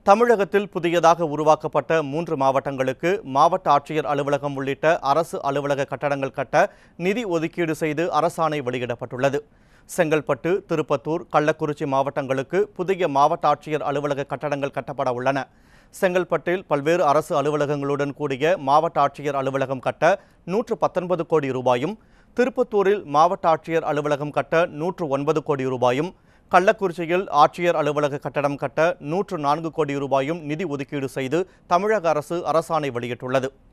தமிழகத்தில் புதியதாக உருவாக்கப்பட்ட மூன்று மாவட்டங்களுக்கு மாவட்ட ஆட்சியர் அலுவலகம் உள்ளிட்ட அரசு அலுவலக கட்டடங்கள் கட்ட நிதி ஒதுக்கீடு செய்து அரசாணை வெளியிடப்பட்டுள்ளது செங்கல்பட்டு திருப்பத்தூர் கள்ளக்குறிச்சி மாவட்டங்களுக்கு புதிய மாவட்ட ஆட்சியர் அலுவலக கட்டடங்கள் கட்டப்பட உள்ளன செங்கல்பட்டில் பல்வேறு அரசு அலுவலகங்களுடன் கூடிய மாவட்ட ஆட்சியர் அலுவலகம் கட்ட நூற்று பத்தொன்பது கோடி ரூபாயும் திருப்பத்தூரில் மாவட்ட ஆட்சியர் அலுவலகம் கட்ட நூற்று ஒன்பது கோடி ரூபாயும் கள்ளக்குறிச்சியில் ஆட்சியர் அலுவலக கட்டடம் கட்ட நூற்று நான்கு கோடி ரூபாயும் நிதி ஒதுக்கீடு செய்து தமிழக அரசு அரசாணை வெளியிட்டுள்ளது